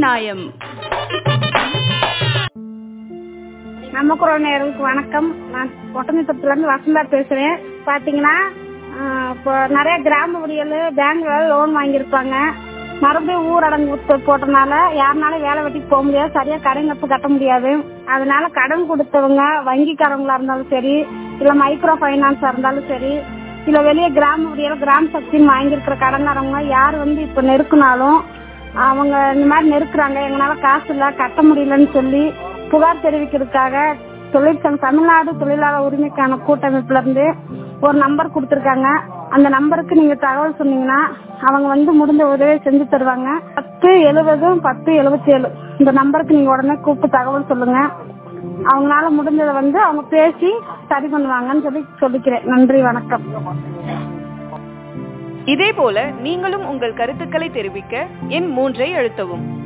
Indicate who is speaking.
Speaker 1: நியாயம்
Speaker 2: நம்ம குரல் நேயர்களுக்கு வணக்கம் நான் ஒட்டஞ்சத்திரத்துல இருந்து வசந்தா பேசுறேன் பாத்தீங்கன்னா ஆஹ், இப்போ நிறைய கிராம விடியல் பேங்க்ல லோன் வாங்கியிருப்பாங்க மறுபடியும் ஊரடங்கு உத்தரவு போட்டனால யாருனாலும் வேலை வெட்டிக்கு போக முடியாது சரியா கடன் கப்பு கட்ட முடியாது அதனால கடன் கொடுத்தவங்க வங்கிக்காரங்களா இருந்தாலும் சரி இல்ல மைக்ரோ பைனான்ஸா இருந்தாலும் சரி இல்ல வெளியே கிராம விடியல் கிராம சக்தின்னு வாங்கியிருக்கிற கடன்காரங்க யார் வந்து இப்ப நெருக்குனாலும் அவங்க இந்த மாதிரி நெருக்குறாங்க எங்களால காசு இல்ல கட்ட முடியலன்னு சொல்லி புகார் தெரிவிக்கிறதுக்காக தொழிற்சங்க தமிழ்நாடு தொழிலாளர் உரிமைக்கான கூட்டமைப்புல இருந்து ஒரு நம்பர் கொடுத்துருக்காங்க அந்த நம்பருக்கு நீங்க தகவல் சொன்னீங்கன்னா அவங்க வந்து முடிஞ்ச உதவியை செஞ்சு தருவாங்க பத்து எழுபது பத்து எழுபத்தி ஏழு இந்த நம்பருக்கு நீங்க உடனே கூப்பிட்டு தகவல் சொல்லுங்க அவங்களால முடிஞ்சதை வந்து அவங்க பேசி சரி பண்ணுவாங்கன்னு சொல்லி சொல்லிக்கிறேன் நன்றி வணக்கம்
Speaker 1: இதே போல நீங்களும் உங்கள் கருத்துக்களை தெரிவிக்க எண் மூன்றை அழுத்தவும்